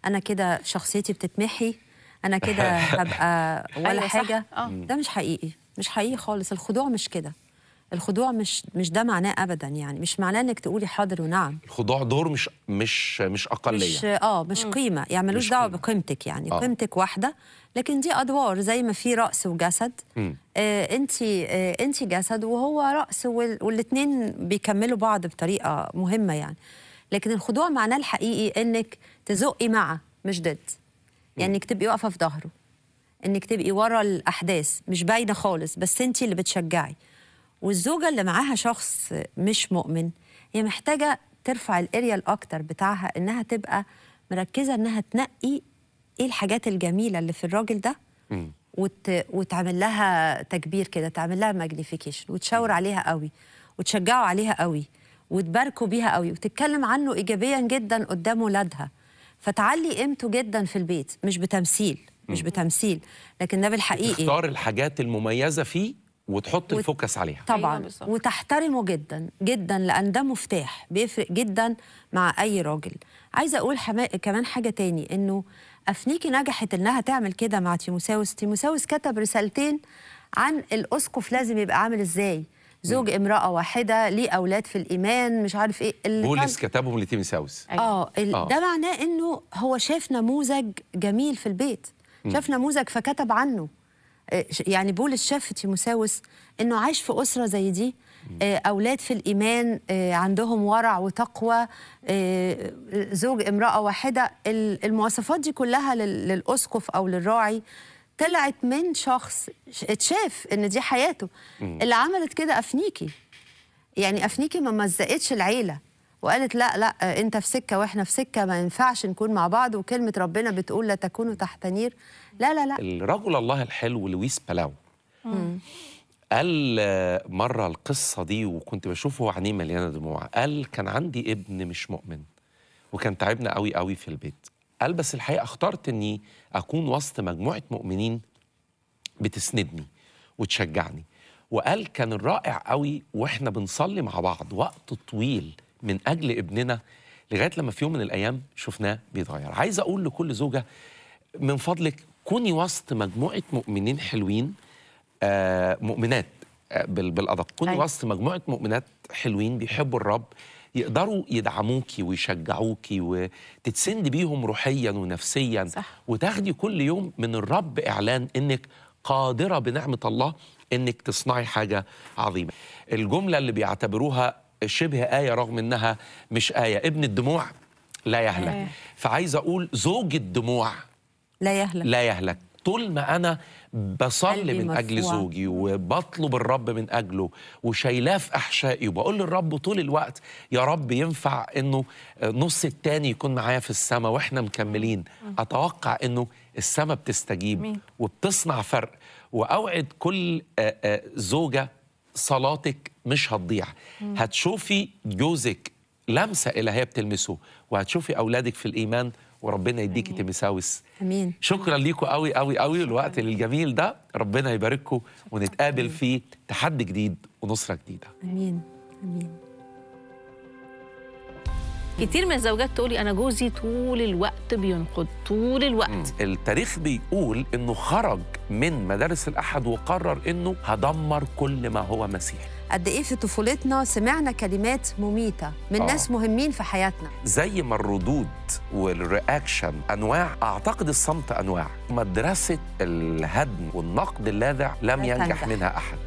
انا كده شخصيتي بتتمحي انا كده هبقى ولا أيوة صح. حاجه آه. ده مش حقيقي مش حقيقي خالص الخضوع مش كده الخضوع مش مش ده معناه ابدا يعني مش معناه انك تقولي حاضر ونعم الخضوع دور مش مش مش اقليه مش اه مش قيمه يعني ملوش مش دعوه قيمة. بقيمتك يعني آه. قيمتك واحده لكن دي ادوار زي ما في راس وجسد مم. آه انت آه انت جسد وهو راس والاثنين بيكملوا بعض بطريقه مهمه يعني لكن الخضوع معناه الحقيقي انك تزقي مع مش ضد يعني انك تبقي واقفه في ظهره انك تبقي ورا الاحداث مش باينه خالص بس انت اللي بتشجعي والزوجه اللي معاها شخص مش مؤمن هي محتاجه ترفع الاريا الاكتر بتاعها انها تبقى مركزه انها تنقي ايه الحاجات الجميله اللي في الراجل ده مم. وت... وتعمل لها تكبير كده تعمل لها ماجنيفيكيشن وتشاور عليها قوي وتشجعه عليها قوي وتباركوا بيها قوي وتتكلم عنه ايجابيا جدا قدام ولادها فتعلي قيمته جدا في البيت مش بتمثيل مش بتمثيل لكن ده بالحقيقي تختار الحاجات المميزه فيه وتحط وت- الفوكس عليها طبعا أيوة بالظبط. وتحترمه جدا جدا لان ده مفتاح بيفرق جدا مع اي راجل عايزه اقول حما... كمان حاجه تاني انه افنيكي نجحت انها تعمل كده مع تيموساوس تيموساوس كتب رسالتين عن الاسقف لازم يبقى عامل ازاي زوج امراه واحده ليه اولاد في الايمان مش عارف ايه اللي بولس كان- كتبهم لتيمساوس أيوة. اه ال- آه. ده معناه انه هو شاف نموذج جميل في البيت شاف نموذج فكتب عنه آه، ش- يعني بولس شاف في تيموساوس انه عايش في اسره زي دي آه، اولاد في الايمان آه، عندهم ورع وتقوى آه، زوج امراه واحده ال- المواصفات دي كلها لل- للاسقف او للراعي طلعت من شخص ش- اتشاف ان دي حياته اللي عملت كده افنيكي يعني افنيكي ما مزقتش العيله وقالت لا لا آه، انت في سكه واحنا في سكه ما ينفعش نكون مع بعض وكلمه ربنا بتقول لا تكونوا تحت نير لا لا لا الرجل الله الحلو لويس بالاو قال آه، مرة القصة دي وكنت بشوفه عينيه مليانة دموع قال كان عندي ابن مش مؤمن وكان تعبنا قوي قوي في البيت قال بس الحقيقة اخترت اني اكون وسط مجموعة مؤمنين بتسندني وتشجعني وقال كان الرائع قوي واحنا بنصلي مع بعض وقت طويل من اجل ابننا لغايه لما في يوم من الايام شفناه بيتغير عايز اقول لكل زوجه من فضلك كوني وسط مجموعه مؤمنين حلوين آه مؤمنات آه بال- بالادق كوني أيوة. وسط مجموعه مؤمنات حلوين بيحبوا الرب يقدروا يدعموكي ويشجعوكي وتتسند بيهم روحيا ونفسيا صح. وتاخدي كل يوم من الرب اعلان انك قادره بنعمه الله انك تصنعي حاجه عظيمه. الجمله اللي بيعتبروها شبه ايه رغم انها مش ايه، ابن الدموع لا يهلك. آه. فعايز اقول زوج الدموع لا يهلك لا يهلك طول ما انا بصلي قلبي من اجل مرفوع. زوجي وبطلب الرب من اجله وشايلاه في احشائي وبقول للرب طول الوقت يا رب ينفع انه نص التاني يكون معايا في السماء واحنا مكملين اتوقع انه السماء بتستجيب مين؟ وبتصنع فرق واوعد كل آه، آه، زوجه صلاتك مش هتضيع هتشوفي جوزك لمسه الهيه بتلمسه وهتشوفي اولادك في الايمان وربنا يديكي تمساوس امين شكرا ليكم قوي قوي قوي الوقت الجميل ده ربنا يبارككم ونتقابل في تحدي جديد ونصرة جديدة امين امين كتير من الزوجات تقولي انا جوزي طول الوقت بينقد طول الوقت التاريخ بيقول انه خرج من مدارس الاحد وقرر انه هدمر كل ما هو مسيحي قد ايه في طفولتنا سمعنا كلمات مميته من آه. ناس مهمين في حياتنا زي ما الردود والرياكشن انواع اعتقد الصمت انواع مدرسه الهدم والنقد اللاذع لم لا ينجح تنجح. منها احد